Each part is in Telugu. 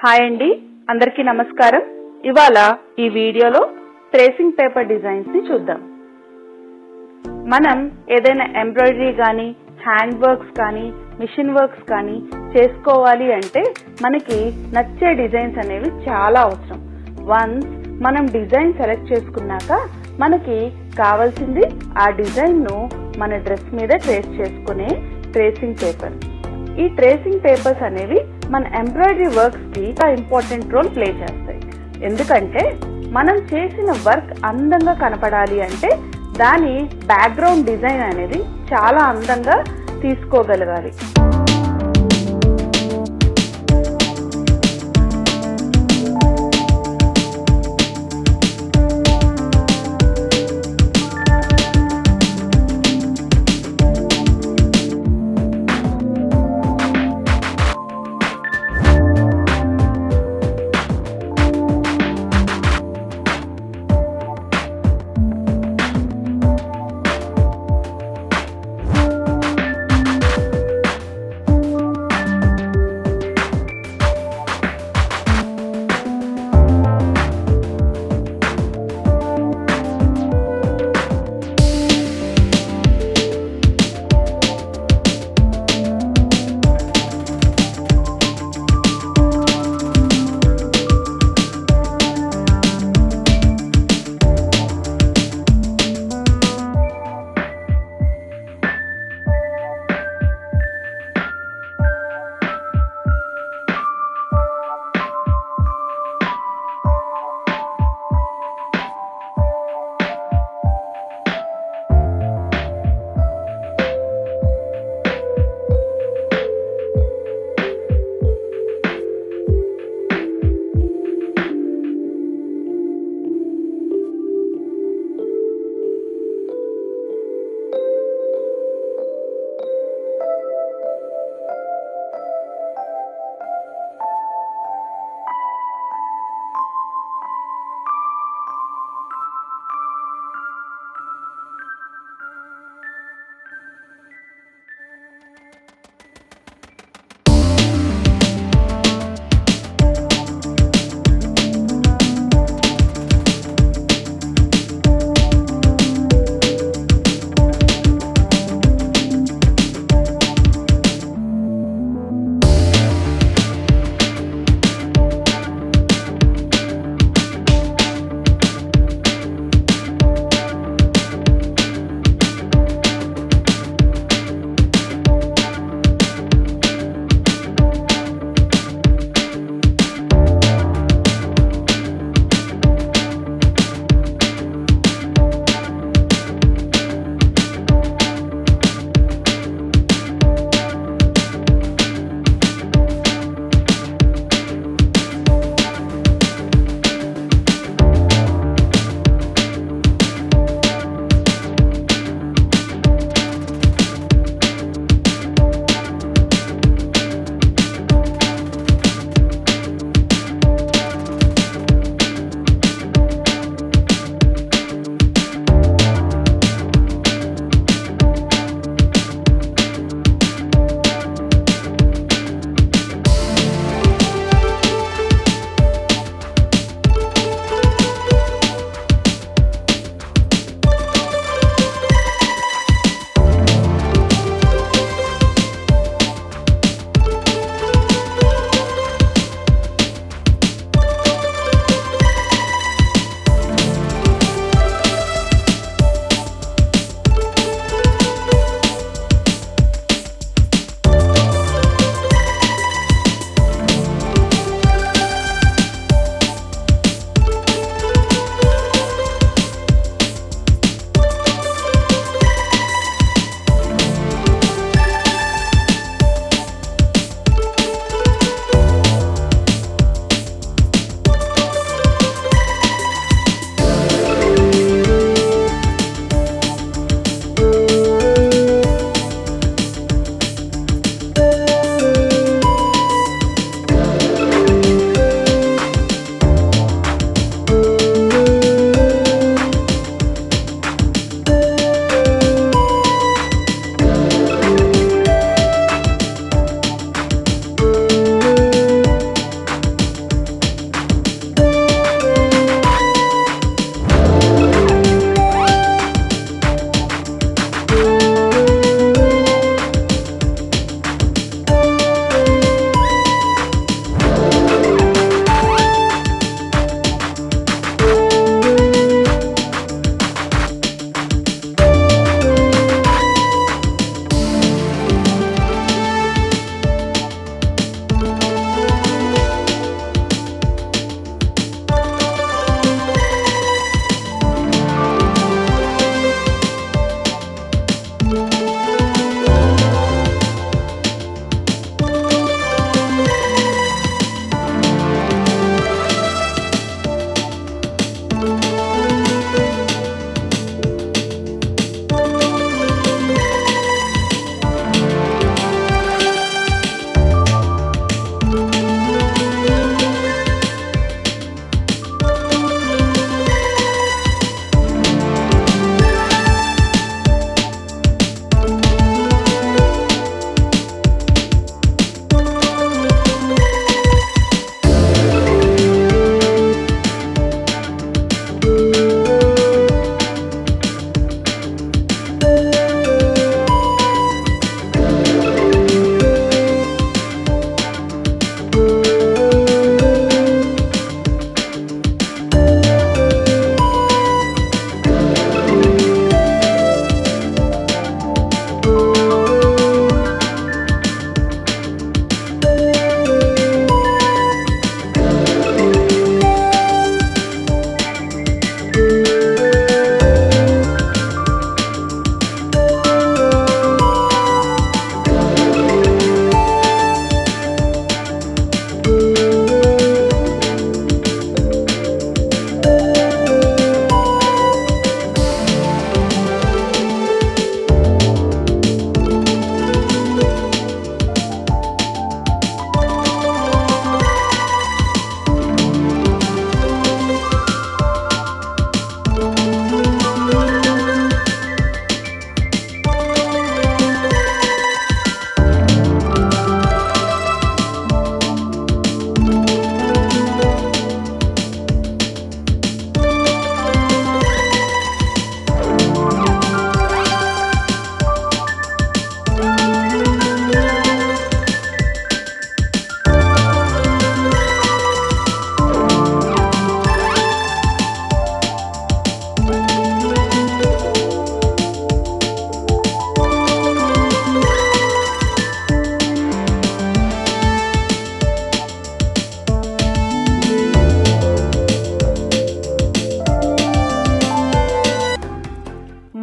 హాయ్ అండి అందరికీ నమస్కారం ఇవాళ ఈ వీడియోలో ట్రేసింగ్ పేపర్ డిజైన్స్ ని చూద్దాం మనం ఏదైనా ఎంబ్రాయిడరీ కానీ హ్యాండ్ వర్క్స్ కానీ మిషన్ వర్క్స్ కానీ చేసుకోవాలి అంటే మనకి నచ్చే డిజైన్స్ అనేవి చాలా అవసరం వన్స్ మనం డిజైన్ సెలెక్ట్ చేసుకున్నాక మనకి కావాల్సింది ఆ డిజైన్ ను మన డ్రెస్ మీద ట్రేస్ చేసుకునే ట్రేసింగ్ పేపర్ ఈ ట్రేసింగ్ పేపర్స్ అనేవి మన ఎంబ్రాయిడరీ వర్క్స్ కి ఇంపార్టెంట్ రోల్ ప్లే చేస్తాయి ఎందుకంటే మనం చేసిన వర్క్ అందంగా కనపడాలి అంటే దాని బ్యాక్గ్రౌండ్ డిజైన్ అనేది చాలా అందంగా తీసుకోగలగాలి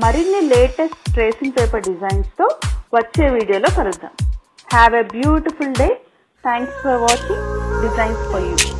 మరిన్ని లేటెస్ట్ ట్రేసింగ్ పేపర్ డిజైన్స్ తో వచ్చే వీడియోలో కలుద్దాం have a beautiful day thanks for watching designs for you